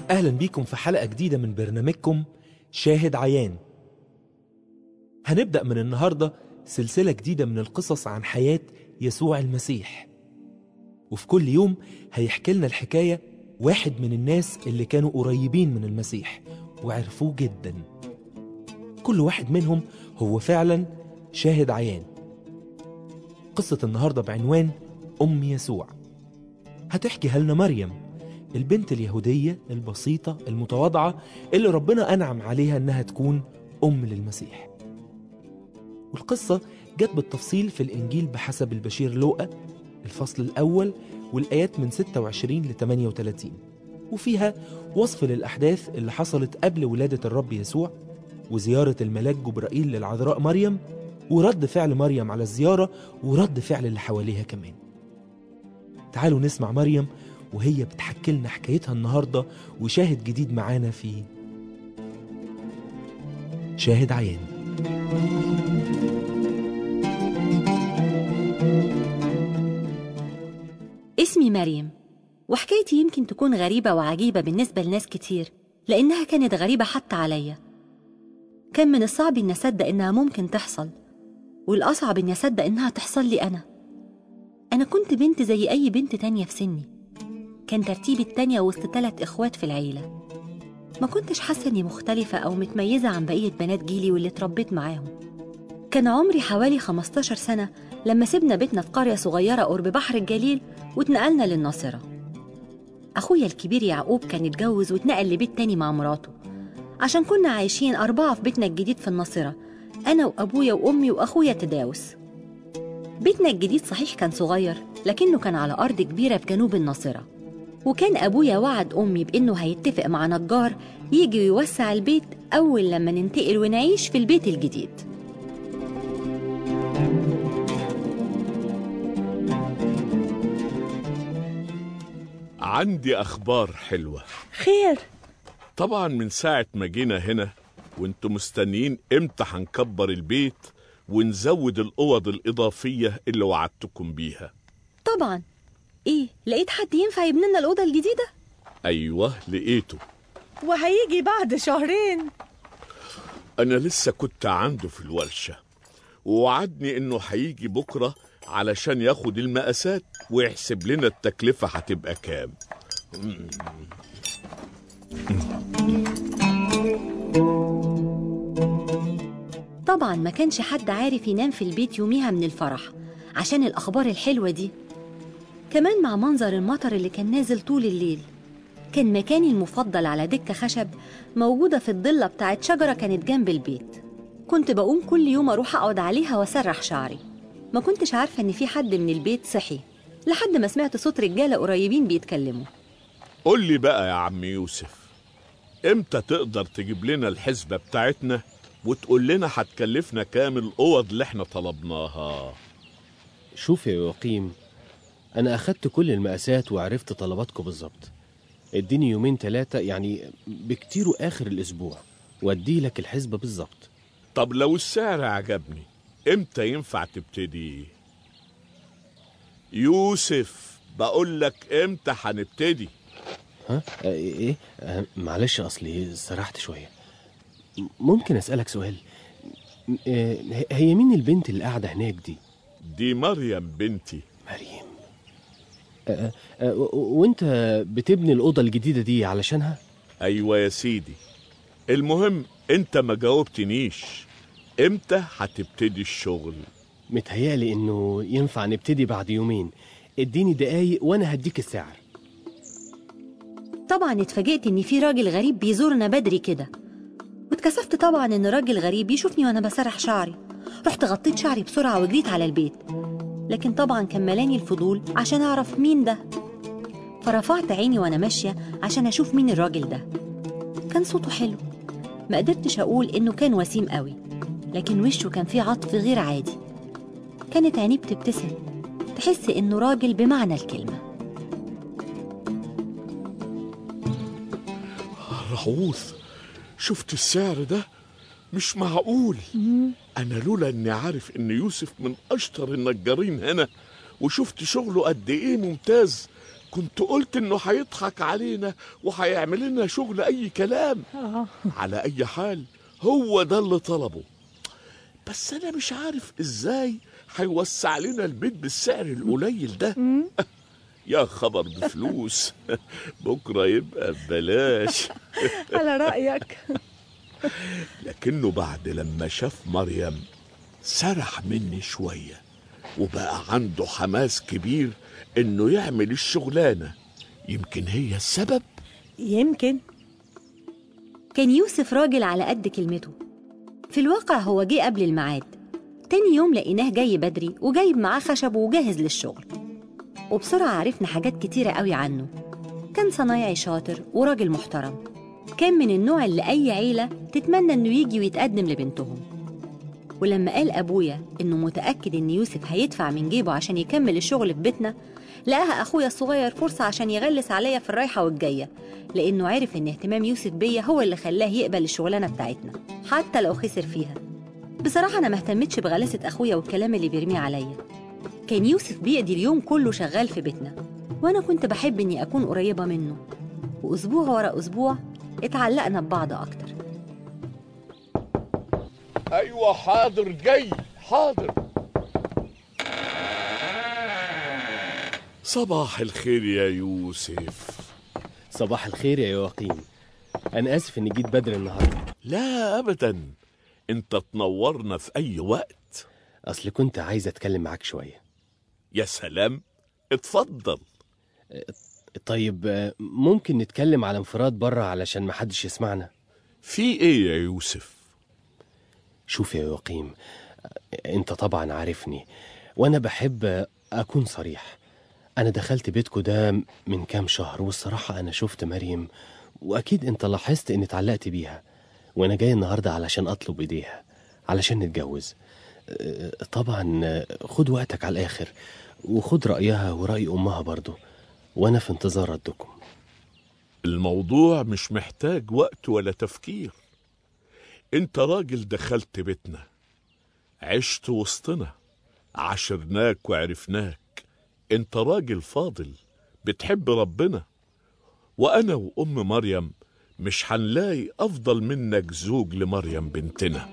أهلا بيكم في حلقة جديدة من برنامجكم شاهد عيان هنبدأ من النهاردة سلسلة جديدة من القصص عن حياة يسوع المسيح وفي كل يوم هيحكي لنا الحكاية واحد من الناس اللي كانوا قريبين من المسيح وعرفوه جدا كل واحد منهم هو فعلا شاهد عيان قصة النهاردة بعنوان أم يسوع هتحكيها لنا مريم البنت اليهودية البسيطة المتواضعة اللي ربنا أنعم عليها إنها تكون أم للمسيح والقصة جت بالتفصيل في الإنجيل بحسب البشير لوقا الفصل الأول والآيات من 26 ل 38 وفيها وصف للأحداث اللي حصلت قبل ولادة الرب يسوع وزيارة الملاك جبرائيل للعذراء مريم ورد فعل مريم على الزيارة ورد فعل اللي حواليها كمان تعالوا نسمع مريم وهي بتحكي لنا حكايتها النهارده وشاهد جديد معانا في شاهد عيان اسمي مريم وحكايتي يمكن تكون غريبة وعجيبة بالنسبة لناس كتير لأنها كانت غريبة حتى عليا كان من الصعب إن أصدق إنها ممكن تحصل والأصعب إني أصدق إنها تحصل لي أنا أنا كنت بنت زي أي بنت تانية في سني كان ترتيبي التانية وسط تلات إخوات في العيلة ما كنتش حاسة إني مختلفة أو متميزة عن بقية بنات جيلي واللي اتربيت معاهم كان عمري حوالي 15 سنة لما سيبنا بيتنا في قرية صغيرة قرب بحر الجليل واتنقلنا للناصرة أخويا الكبير يعقوب كان اتجوز واتنقل لبيت تاني مع مراته عشان كنا عايشين أربعة في بيتنا الجديد في الناصرة أنا وأبويا وأمي وأخويا تداوس بيتنا الجديد صحيح كان صغير لكنه كان على أرض كبيرة في جنوب الناصرة وكان أبويا وعد أمي بإنه هيتفق مع نجار يجي ويوسع البيت أول لما ننتقل ونعيش في البيت الجديد عندي أخبار حلوة خير طبعا من ساعة ما جينا هنا وانتم مستنيين امتى هنكبر البيت ونزود الأوض الإضافية اللي وعدتكم بيها طبعا إيه لقيت حد ينفع يبني لنا الأوضة الجديدة؟ أيوة لقيته وهيجي بعد شهرين أنا لسه كنت عنده في الورشة ووعدني إنه هيجي بكرة علشان ياخد المقاسات ويحسب لنا التكلفة هتبقى كام طبعا ما كانش حد عارف ينام في البيت يوميها من الفرح عشان الأخبار الحلوة دي كمان مع منظر المطر اللي كان نازل طول الليل كان مكاني المفضل على دكة خشب موجودة في الضلة بتاعت شجرة كانت جنب البيت كنت بقوم كل يوم أروح أقعد عليها وأسرح شعري ما كنتش عارفة إن في حد من البيت صحي لحد ما سمعت صوت رجالة قريبين بيتكلموا قول لي بقى يا عم يوسف امتى تقدر تجيب لنا الحسبة بتاعتنا وتقول لنا هتكلفنا كام الأوض اللي احنا طلبناها شوف يا يقيم أنا أخدت كل المقاسات وعرفت طلباتكم بالظبط اديني يومين ثلاثة يعني بكتير آخر الأسبوع وأدي لك الحسبة بالظبط طب لو السعر عجبني امتى ينفع تبتدي يوسف بقول لك امتى هنبتدي ها آه، إيه آه، معلش أصلي سرحت شوية م- ممكن أسألك سؤال م- آه، هي مين البنت اللي قاعدة هناك دي دي مريم بنتي مريم آه، آه، و- وانت بتبني الأوضة الجديدة دي علشانها ايوه يا سيدي المهم انت ما جاوبتنيش امتى هتبتدي الشغل متهيالي انه ينفع نبتدي بعد يومين اديني دقايق وانا هديك السعر طبعا اتفاجئت ان في راجل غريب بيزورنا بدري كده واتكسفت طبعا ان راجل غريب يشوفني وانا بسرح شعري رحت غطيت شعري بسرعه وجريت على البيت لكن طبعا كان ملاني الفضول عشان اعرف مين ده فرفعت عيني وانا ماشيه عشان اشوف مين الراجل ده كان صوته حلو ما قدرتش اقول انه كان وسيم قوي لكن وشه كان فيه عطف غير عادي كانت عينيه بتبتسم تحس انه راجل بمعنى الكلمه رعوث شفت السعر ده مش معقول انا لولا اني عارف ان يوسف من اشطر النجارين هنا وشفت شغله قد ايه ممتاز كنت قلت انه هيضحك علينا وهيعمل لنا شغل اي كلام آه. على اي حال هو ده اللي طلبه بس انا مش عارف ازاي هيوسع لنا البيت بالسعر القليل ده يا خبر بفلوس بكره يبقى ببلاش على رأيك لكنه بعد لما شاف مريم سرح مني شوية وبقى عنده حماس كبير انه يعمل الشغلانة يمكن هي السبب يمكن كان يوسف راجل على قد كلمته في الواقع هو جه قبل الميعاد تاني يوم لقيناه جاي بدري وجايب معاه خشب وجاهز للشغل وبسرعة عرفنا حاجات كتيرة قوي عنه كان صنايعي شاطر وراجل محترم كان من النوع اللي أي عيلة تتمنى إنه يجي ويتقدم لبنتهم ولما قال أبويا إنه متأكد إن يوسف هيدفع من جيبه عشان يكمل الشغل في بيتنا لقاها أخويا الصغير فرصة عشان يغلس عليا في الرايحة والجاية لأنه عرف إن اهتمام يوسف بيا هو اللي خلاه يقبل الشغلانة بتاعتنا حتى لو خسر فيها بصراحة أنا ما اهتمتش بغلاسة أخويا والكلام اللي بيرميه عليا كان يوسف بيقضي اليوم كله شغال في بيتنا وأنا كنت بحب إني أكون قريبة منه وأسبوع ورا أسبوع اتعلقنا ببعض أكتر ايوه حاضر جاي حاضر صباح الخير يا يوسف صباح الخير يا يواقيم أنا آسف إني جيت بدري النهاردة لا ابدا انت تنورنا في اي وقت أصل كنت عايز أتكلم معاك شوية يا سلام اتفضل طيب آه، ممكن نتكلم على انفراد بره علشان محدش يسمعنا في ايه يا يوسف شوف يا يقيم انت طبعا عارفني وانا بحب اكون صريح انا دخلت بيتكو ده من كام شهر والصراحة انا شفت مريم واكيد انت لاحظت اني اتعلقت بيها وانا جاي النهاردة علشان اطلب ايديها علشان نتجوز اه، طبعا اه، خد وقتك على الاخر وخد رأيها ورأي امها برضو وانا في انتظار ردكم الموضوع مش محتاج وقت ولا تفكير انت راجل دخلت بيتنا عشت وسطنا عاشرناك وعرفناك انت راجل فاضل بتحب ربنا وانا وام مريم مش هنلاقي افضل منك زوج لمريم بنتنا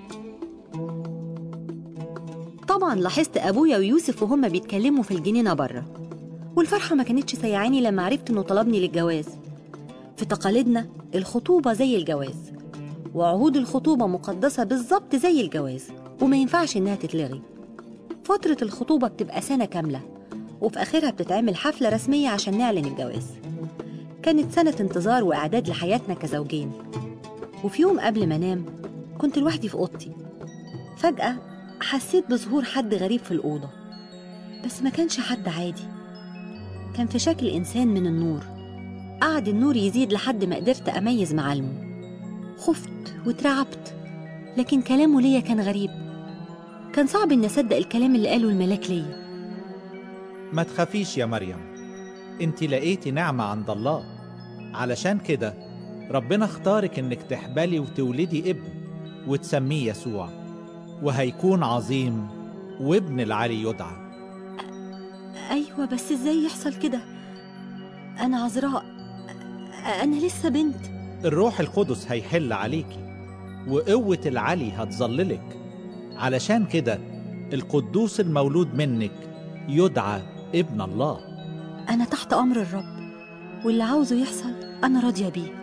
طبعا لاحظت أبويا ويوسف وهما بيتكلموا في الجنينة بره والفرحة ما كانتش سيعاني لما عرفت إنه طلبني للجواز في تقاليدنا الخطوبة زي الجواز وعهود الخطوبة مقدسة بالظبط زي الجواز وما ينفعش إنها تتلغي فترة الخطوبة بتبقى سنة كاملة وفي آخرها بتتعمل حفلة رسمية عشان نعلن الجواز كانت سنة انتظار وإعداد لحياتنا كزوجين وفي يوم قبل ما أنام كنت لوحدي في أوضتي فجأة حسيت بظهور حد غريب في الأوضة بس ما كانش حد عادي كان في شكل إنسان من النور قعد النور يزيد لحد ما قدرت أميز معالمه خفت واترعبت لكن كلامه ليا كان غريب كان صعب إني أصدق الكلام اللي قاله الملاك ليا ما تخافيش يا مريم انت لقيتي نعمة عند الله علشان كده ربنا اختارك انك تحبلي وتولدي ابن وتسميه يسوع وهيكون عظيم وابن العلي يدعى أيوة بس إزاي يحصل كده أنا عذراء أنا لسه بنت الروح القدس هيحل عليكي وقوة العلي هتظللك علشان كده القدوس المولود منك يدعى ابن الله أنا تحت أمر الرب واللي عاوزه يحصل أنا راضية بيه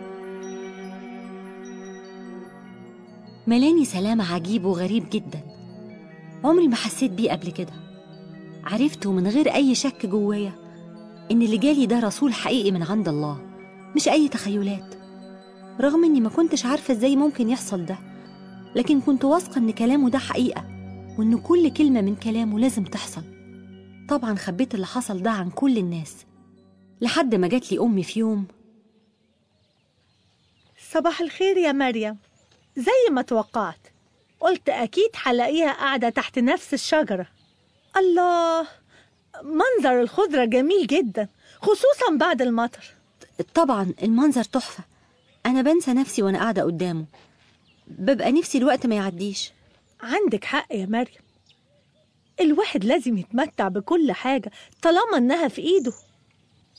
ملاني سلام عجيب وغريب جدا عمري ما حسيت بيه قبل كده عرفته من غير أي شك جوايا إن اللي جالي ده رسول حقيقي من عند الله مش أي تخيلات رغم إني ما كنتش عارفة إزاي ممكن يحصل ده لكن كنت واثقة إن كلامه ده حقيقة وإن كل كلمة من كلامه لازم تحصل طبعا خبيت اللي حصل ده عن كل الناس لحد ما جات لي أمي في يوم صباح الخير يا مريم زي ما توقعت قلت أكيد هلاقيها قاعدة تحت نفس الشجرة الله منظر الخضرة جميل جدا خصوصا بعد المطر طبعا المنظر تحفة أنا بنسى نفسي وأنا قاعدة قدامه ببقى نفسي الوقت ما يعديش عندك حق يا مريم الواحد لازم يتمتع بكل حاجة طالما إنها في إيده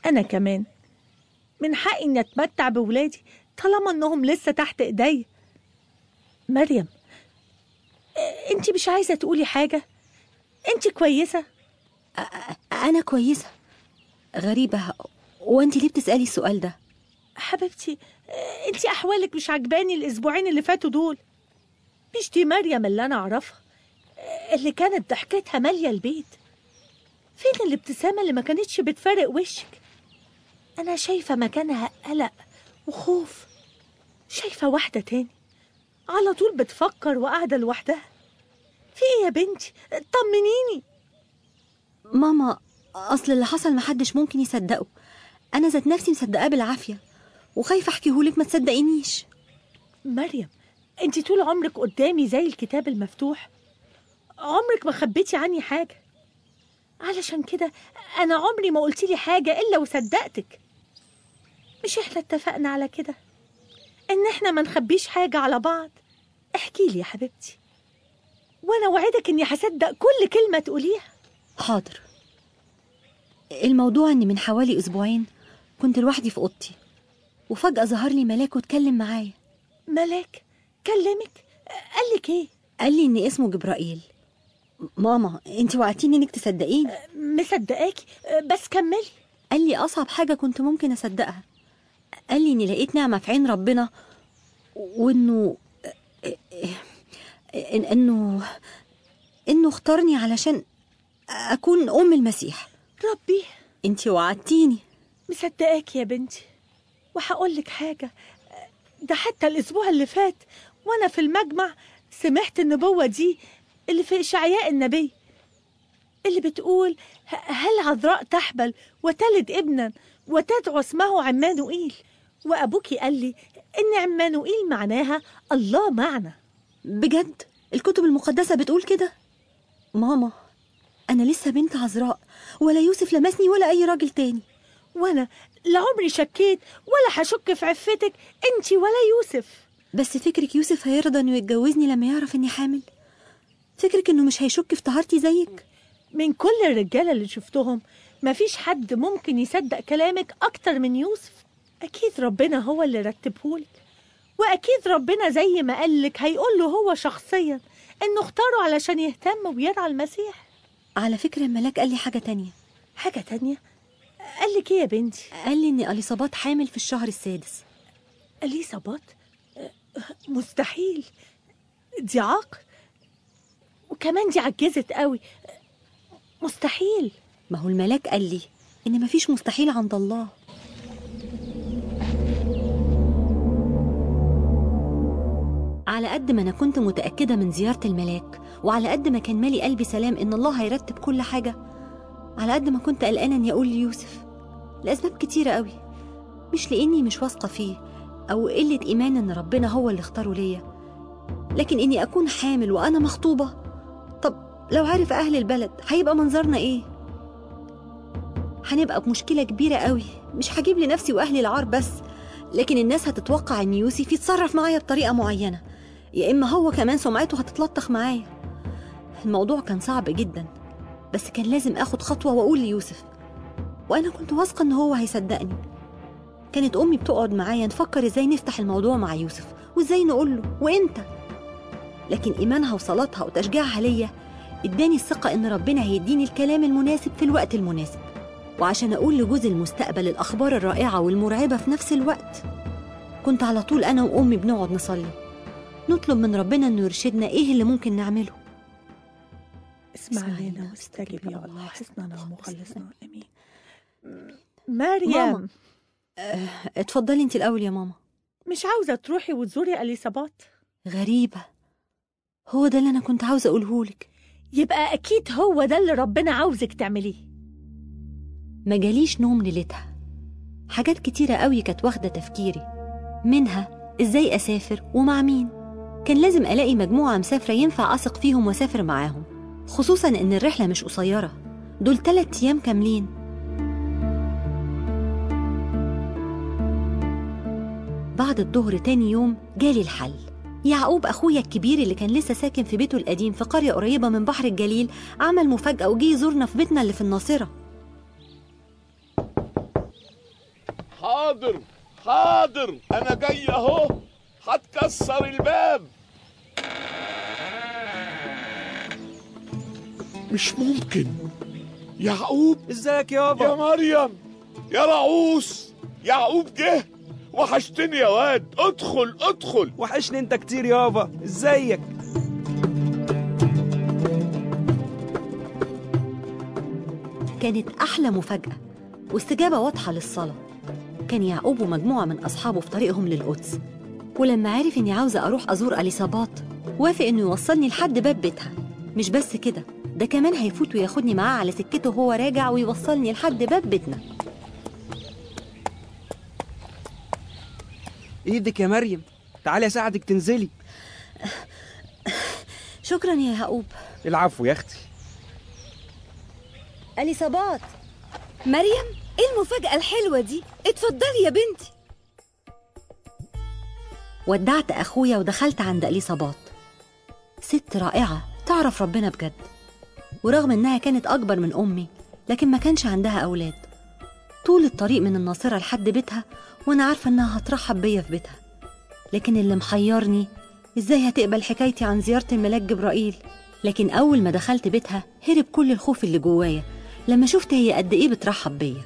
أنا كمان من حقي إني أتمتع بولادي طالما إنهم لسه تحت إيديا مريم آه، أنت مش عايزة تقولي حاجة أنت كويسة أنا كويسة غريبة وأنت ليه بتسألي السؤال ده؟ حبيبتي آه، انت احوالك مش عجباني الاسبوعين اللي فاتوا دول مش دي مريم اللي انا اعرفها آه، اللي كانت ضحكتها ماليه البيت فين الابتسامه اللي ما كانتش بتفارق وشك انا شايفه مكانها قلق وخوف شايفه واحده تاني على طول بتفكر وقاعده لوحدها في ايه يا بنتي طمنيني ماما أصل اللي حصل محدش ممكن يصدقه أنا ذات نفسي مصدقاه بالعافية وخايفة أحكيهولك ما تصدقينيش مريم انت طول عمرك قدامي زي الكتاب المفتوح عمرك ما خبيتي عني حاجة علشان كده أنا عمري ما قلت لي حاجة إلا وصدقتك مش إحنا اتفقنا على كده إن إحنا ما نخبيش حاجة على بعض احكي لي يا حبيبتي وأنا وعدك إني هصدق كل كلمة تقوليها حاضر الموضوع إني من حوالي أسبوعين كنت لوحدي في أوضتي وفجأة ظهر لي ملاك واتكلم معايا ملاك كلمك قال لك إيه قال لي إن اسمه جبرائيل ماما انت وعدتيني انك تصدقيني مصدقاكي بس كملي قال لي اصعب حاجه كنت ممكن اصدقها قال لي اني لقيت نعمه في عين ربنا وانه إن- انه انه اختارني علشان اكون ام المسيح ربي انت وعدتيني مصدقاك يا بنتي وهقول لك حاجة ده حتى الأسبوع اللي فات وأنا في المجمع سمعت النبوة دي اللي في إشعياء النبي اللي بتقول ه- هل عذراء تحبل وتلد ابنا وتدعو اسمه عمانوئيل وأبوكي قال لي إن عمانوئيل معناها الله معنا بجد الكتب المقدسه بتقول كده ماما انا لسه بنت عذراء ولا يوسف لمسني ولا اي راجل تاني وأنا لا عمري شكيت ولا هشك في عفتك أنت ولا يوسف بس فكرك يوسف هيرضى انه يتجوزني لما يعرف اني حامل فكرك انه مش هيشك في طهارتي زيك من كل الرجالة اللي شفتهم مفيش حد ممكن يصدق كلامك أكتر من يوسف أكيد ربنا هو اللي رتبهولك وأكيد ربنا زي ما قالك هيقول له هو شخصيا إنه اختاره علشان يهتم ويرعى المسيح على فكرة الملاك قال لي حاجة تانية حاجة تانية قالك إيه يا بنتي قال لي إن أليصابات حامل في الشهر السادس أليصابات أه، مستحيل دي عاقر وكمان دي عجزت قوي مستحيل ما هو الملاك قال لي إن مفيش مستحيل عند الله على قد ما أنا كنت متأكدة من زيارة الملاك وعلى قد ما كان مالي قلبي سلام إن الله هيرتب كل حاجة على قد ما كنت قلقانة إني أقول ليوسف لأسباب كتيرة قوي مش لإني مش واثقة فيه أو قلة إيمان إن ربنا هو اللي اختاره ليا لكن إني أكون حامل وأنا مخطوبة طب لو عرف أهل البلد هيبقى منظرنا إيه؟ هنبقى بمشكلة كبيرة قوي مش هجيب لنفسي وأهلي العار بس لكن الناس هتتوقع إن يوسف يتصرف معايا بطريقة معينة يا إما هو كمان سمعته هتتلطخ معايا الموضوع كان صعب جدا بس كان لازم آخد خطوة وأقول ليوسف وأنا كنت واثقة إن هو هيصدقني كانت أمي بتقعد معايا نفكر إزاي نفتح الموضوع مع يوسف وإزاي نقول له وإمتى لكن إيمانها وصلاتها وتشجيعها ليا اداني الثقة إن ربنا هيديني الكلام المناسب في الوقت المناسب وعشان أقول لجوز المستقبل الأخبار الرائعة والمرعبة في نفس الوقت كنت على طول أنا وأمي بنقعد نصلي نطلب من ربنا إنه يرشدنا إيه اللي ممكن نعمله اسمع اسمع لنا لنا واستجب واستجب يا يا الله الله حسننا اللهم ومخلصنا حسنا. امين مريم ماما. اتفضلي انت الأول يا ماما مش عاوزه تروحي وتزوري اليصابات غريبة هو ده اللي أنا كنت عاوزة أقولهولك يبقى اكيد هو ده اللي ربنا عاوزك تعمليه ما جاليش نوم ليلتها حاجات كتيرة قوي كانت واخدة تفكيري منها ازاي اسافر ومع مين كان لازم الاقي مجموعة مسافرة ينفع اثق فيهم واسافر معاهم خصوصا ان الرحلة مش قصيرة دول تلات ايام كاملين بعد الظهر تاني يوم جالي الحل يعقوب اخويا الكبير اللي كان لسه ساكن في بيته القديم في قرية قريبة من بحر الجليل عمل مفاجأة وجي يزورنا في بيتنا اللي في الناصرة حاضر حاضر انا جاي اهو هتكسر الباب مش ممكن يعقوب ازيك يا يابا مريم يا رعوس يعقوب جه وحشتني يا واد ادخل ادخل وحشني انت كتير يابا ازيك كانت أحلى مفاجأة واستجابة واضحة للصلاة كان يعقوب ومجموعة من أصحابه في طريقهم للقدس ولما عرف إني عاوزة أروح أزور أليصابات وافق إنه يوصلني لحد باب بيتها مش بس كده ده كمان هيفوت وياخدني معاه على سكته وهو راجع ويوصلني لحد باب بيتنا ايدك يا مريم تعالي اساعدك تنزلي شكرا يا يعقوب العفو يا اختي أليصابات مريم ايه المفاجأة الحلوة دي؟ اتفضلي يا بنتي ودعت أخويا ودخلت عند أليصابات ست رائعة تعرف ربنا بجد ورغم إنها كانت أكبر من أمي لكن ما كانش عندها أولاد طول الطريق من الناصرة لحد بيتها وأنا عارفة إنها هترحب بيا في بيتها لكن اللي محيرني إزاي هتقبل حكايتي عن زيارة الملاك جبرائيل لكن أول ما دخلت بيتها هرب كل الخوف اللي جوايا لما شفت هي قد إيه بترحب بيا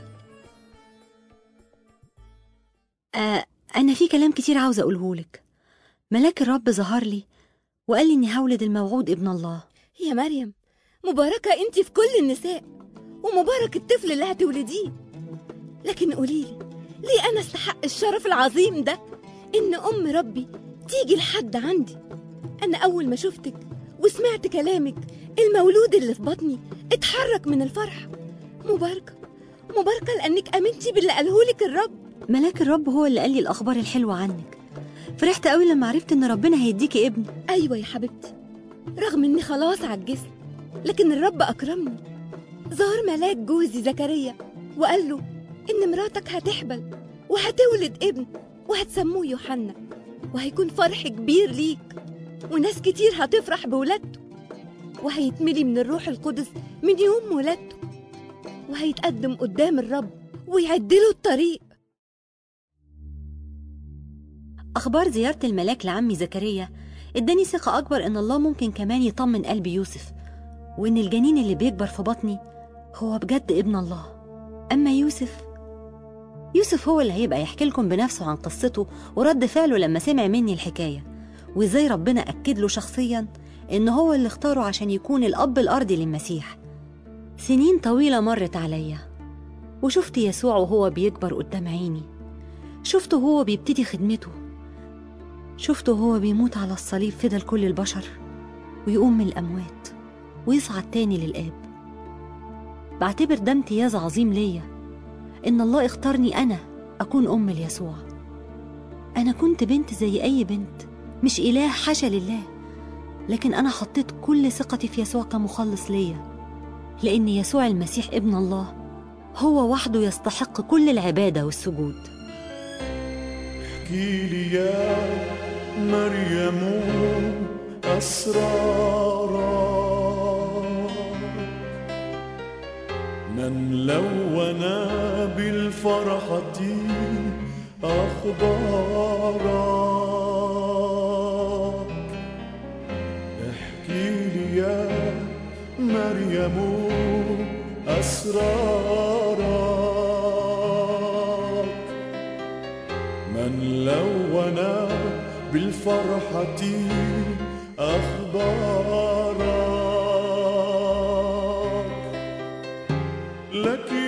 آه أنا في كلام كتير عاوزة أقولهولك ملاك الرب ظهر لي وقال لي إني هولد الموعود ابن الله يا مريم مباركة انت في كل النساء ومبارك الطفل اللي هتولديه لكن قوليلي ليه انا استحق الشرف العظيم ده ان ام ربي تيجي لحد عندي انا اول ما شفتك وسمعت كلامك المولود اللي في بطني اتحرك من الفرح مباركة مباركة لأنك أمنتي باللي قالهولك الرب ملاك الرب هو اللي قال لي الأخبار الحلوة عنك فرحت قوي لما عرفت إن ربنا هيديكي ابن أيوة يا حبيبتي رغم إني خلاص عجزت لكن الرب أكرمني ظهر ملاك جوزي زكريا وقال له إن مراتك هتحبل وهتولد ابن وهتسموه يوحنا وهيكون فرح كبير ليك وناس كتير هتفرح بولادته وهيتملي من الروح القدس من يوم ولادته وهيتقدم قدام الرب ويعدله الطريق أخبار زيارة الملاك لعمي زكريا اداني ثقة أكبر إن الله ممكن كمان يطمن قلب يوسف وإن الجنين اللي بيكبر في بطني هو بجد ابن الله أما يوسف يوسف هو اللي هيبقى يحكي لكم بنفسه عن قصته ورد فعله لما سمع مني الحكاية وإزاي ربنا أكد له شخصيا إن هو اللي اختاره عشان يكون الأب الأرضي للمسيح سنين طويلة مرت عليا وشفت يسوع وهو بيكبر قدام عيني شفته وهو بيبتدي خدمته شفته وهو بيموت على الصليب فدا لكل البشر ويقوم من الأموات ويصعد تاني للآب بعتبر ده امتياز عظيم ليا إن الله اختارني أنا أكون أم ليسوع أنا كنت بنت زي أي بنت مش إله حاشا لله لكن أنا حطيت كل ثقتي في يسوع كمخلص ليا لأن يسوع المسيح ابن الله هو وحده يستحق كل العبادة والسجود احكي لي يا مريم أسرارا من لون بالفرحة أخبارا احكي لي يا مريم أسرارا من لون بالفرحة أخبارا لك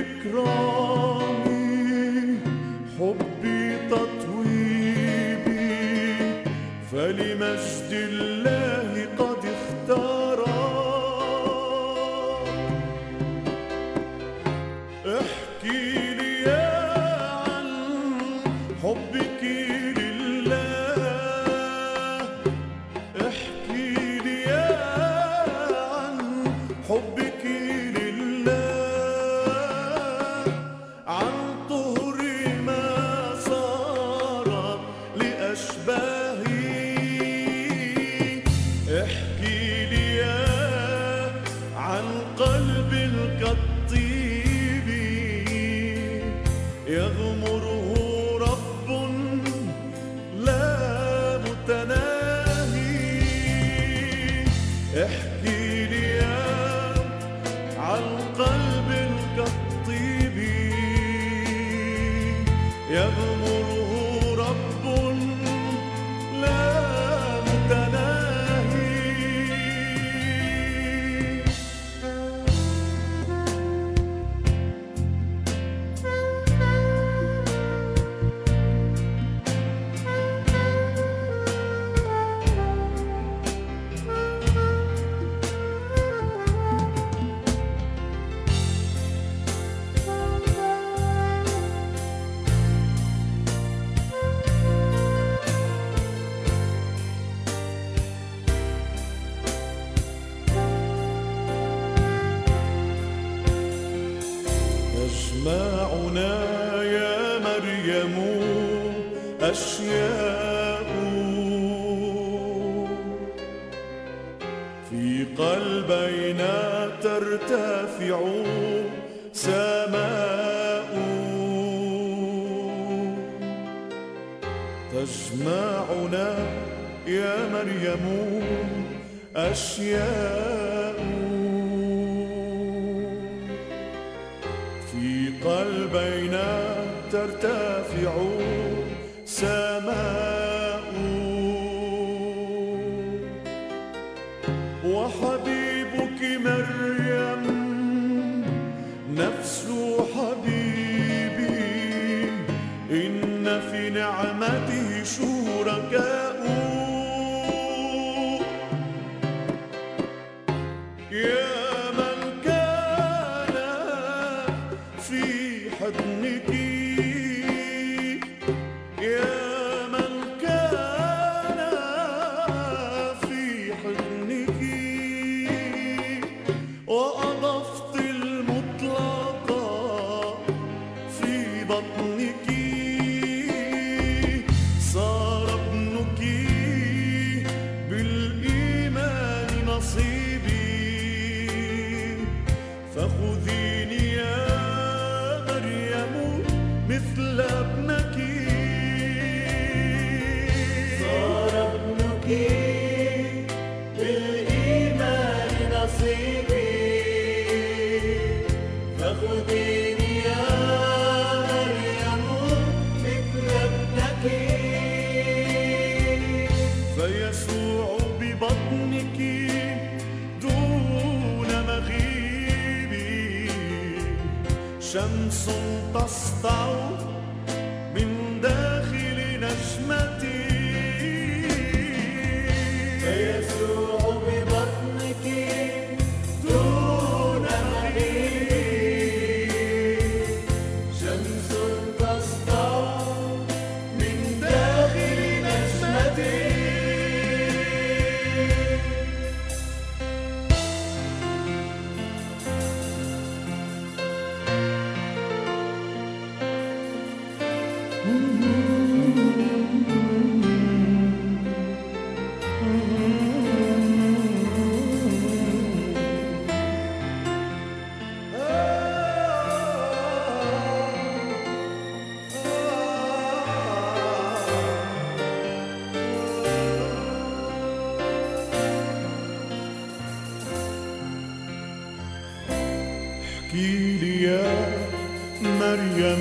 إكرامي حبي تطويبي فلمجد الله قد اختارا احكي لي عن حبك لله احكي لي عن حبك لله عن طهر ما صار لأشباهي احكي لي عن قلب كالطيب يغمره أشياء في قلبينا ترتفع سماء تجمعنا يا مريم أشياء في قلبينا ترتفع سماء وحبيبك مريم نفس حبيبي إن في نعمته شركاء يا من كان في حضنك يا من كان في حضنك وأضفت المطلق في بطنك صار ابنك بالإيمان نصيبي فخذيني يا مريم مثل ابنك صار ابنك بالإيمان نصيبي فخذيني يا مريم مثل ابنك فيسوع ببطنك دون مغيبي شمس تسطع من داخل نجمتي فيسوع ببطنك دون مغيبي شمس تسطع من داخل نجمتي احكي لي يا مريم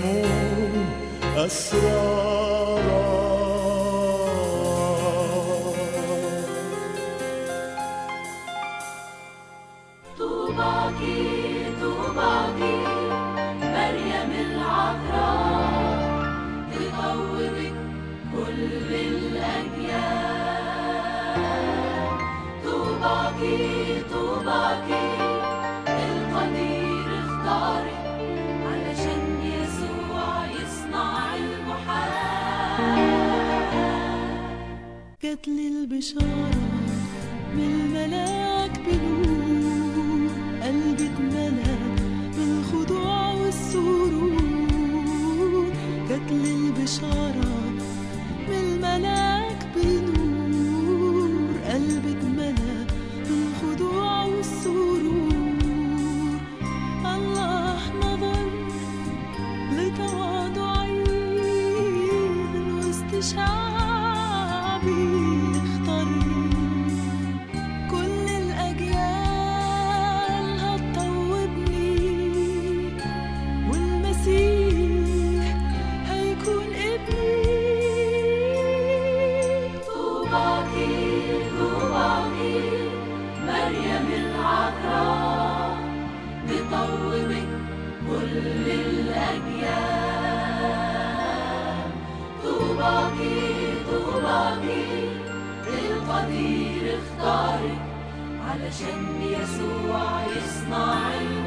أسرارا طوباكي طوباكي مريم العذراء تطوبك كل الأجيال طوباكي طوباكي القدير اختارك علشان يسوع يصنع المحال جات لي البشارة من الملاك بنور قلبي اتملى بالخضوع والسرور جات لي البشارة من الملاك بنور قلبي اتملى بالخضوع والسرور الله نظر لتواضعي من وسط شعبي اختارني كل الأجيال هتطوبني والمسيح هيكون ابني طوباكي طوباكي مريم العذراء تطوبك كل الأجيال طوباكي طوباكي القدير اختارك علشان يسوع يصنع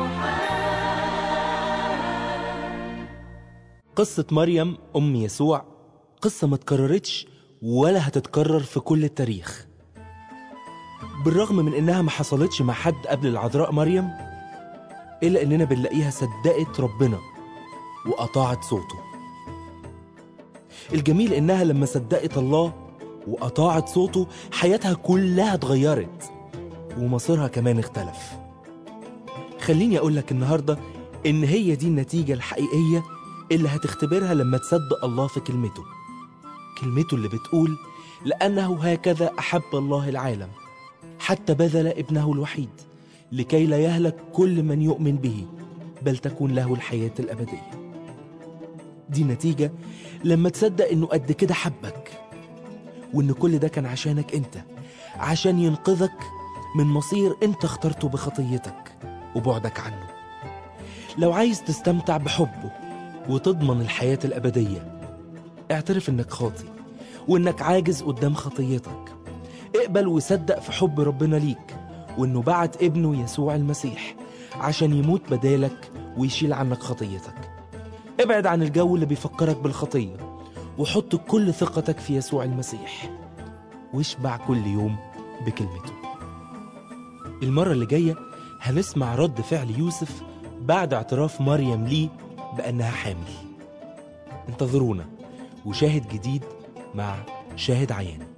المحال قصة مريم أم يسوع قصة ما اتكررتش ولا هتتكرر في كل التاريخ بالرغم من إنها ما حصلتش مع حد قبل العذراء مريم إلا إننا بنلاقيها صدقت ربنا وأطاعت صوته الجميل إنها لما صدقت الله وأطاعت صوته حياتها كلها اتغيرت ومصيرها كمان اختلف خليني أقول لك النهاردة إن هي دي النتيجة الحقيقية اللي هتختبرها لما تصدق الله في كلمته كلمته اللي بتقول لأنه هكذا أحب الله العالم حتى بذل ابنه الوحيد لكي لا يهلك كل من يؤمن به بل تكون له الحياة الأبدية دي نتيجة لما تصدق إنه قد كده حبك وإن كل ده كان عشانك أنت عشان ينقذك من مصير أنت اخترته بخطيتك وبعدك عنه لو عايز تستمتع بحبه وتضمن الحياة الأبدية اعترف إنك خاطي وإنك عاجز قدام خطيتك اقبل وصدق في حب ربنا ليك وإنه بعت ابنه يسوع المسيح عشان يموت بدالك ويشيل عنك خطيتك ابعد عن الجو اللي بيفكرك بالخطية وحط كل ثقتك في يسوع المسيح واشبع كل يوم بكلمته المرة اللي جاية هنسمع رد فعل يوسف بعد اعتراف مريم ليه بأنها حامل انتظرونا وشاهد جديد مع شاهد عيان